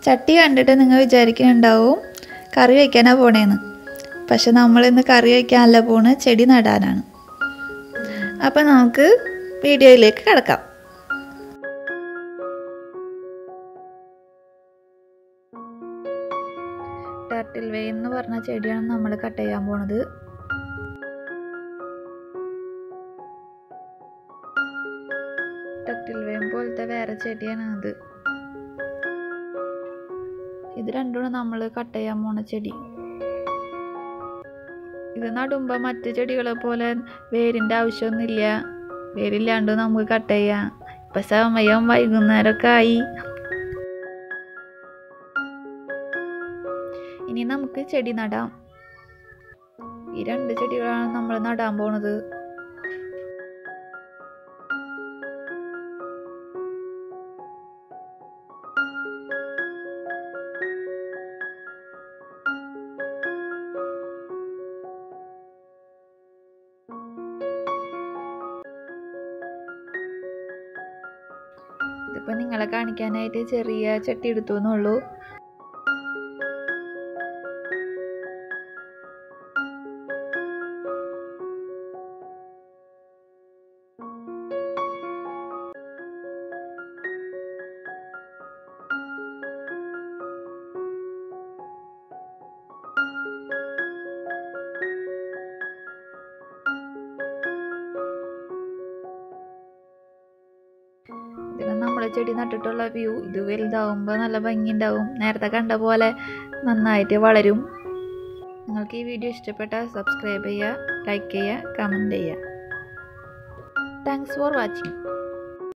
ചട്ടി കണ്ടിട്ട് നിങ്ങൾ വിചാരിക്കുന്നുണ്ടാവും കറി വയ്ക്കാനാണ് പോണേന്ന് പക്ഷെ നമ്മളിന്ന് കറി വയ്ക്കാനല്ല പോണ് ചെടി നടാനാണ് അപ്പം നമുക്ക് വീഡിയോയിലേക്ക് കിടക്കാം ടർട്ടിൽ വേ എന്ന് പറഞ്ഞ ചെടിയാണ് നമ്മൾ കട്ട് ചെയ്യാൻ പോണത് ടർട്ടിൽ വേം പോലത്തെ വേറെ ചെടിയാണ് അത് ഇത് രണ്ടുമാണ് നമ്മൾ കട്ട് ചെയ്യാൻ പോണ ചെടി ഇത് നടുമ്പോൾ മറ്റ് ചെടികളെ പോലെ വേരിൻ്റെ ആവശ്യമൊന്നുമില്ല വേരില്ലാണ്ട് നമുക്ക് കട്ട് ചെയ്യാം ഇപ്പം സമയം വൈകുന്നേരമൊക്കെ ആയി ഇനി നമുക്ക് ചെടി നടാം ഈ രണ്ട് ചെടികളാണ് നമ്മൾ നടാൻ പോണത് ഇതിപ്പോൾ നിങ്ങളെ കാണിക്കാനായിട്ട് ചെറിയ ചട്ടി എടുത്തു എന്നുള്ളൂ ഇതിന് നമ്മൾ ചെടി നട്ടിട്ടുള്ള വ്യൂ ഇത് വലുതാവുമ്പോൾ നല്ല ഭംഗിയുണ്ടാവും നേരത്തെ കണ്ട പോലെ നന്നായിട്ട് വളരും നിങ്ങൾക്ക് ഈ വീഡിയോ ഇഷ്ടപ്പെട്ടാൽ സബ്സ്ക്രൈബ് ചെയ്യുക ലൈക്ക് ചെയ്യുക കമൻറ്റ് ചെയ്യുക താങ്ക്സ് ഫോർ വാച്ചിങ്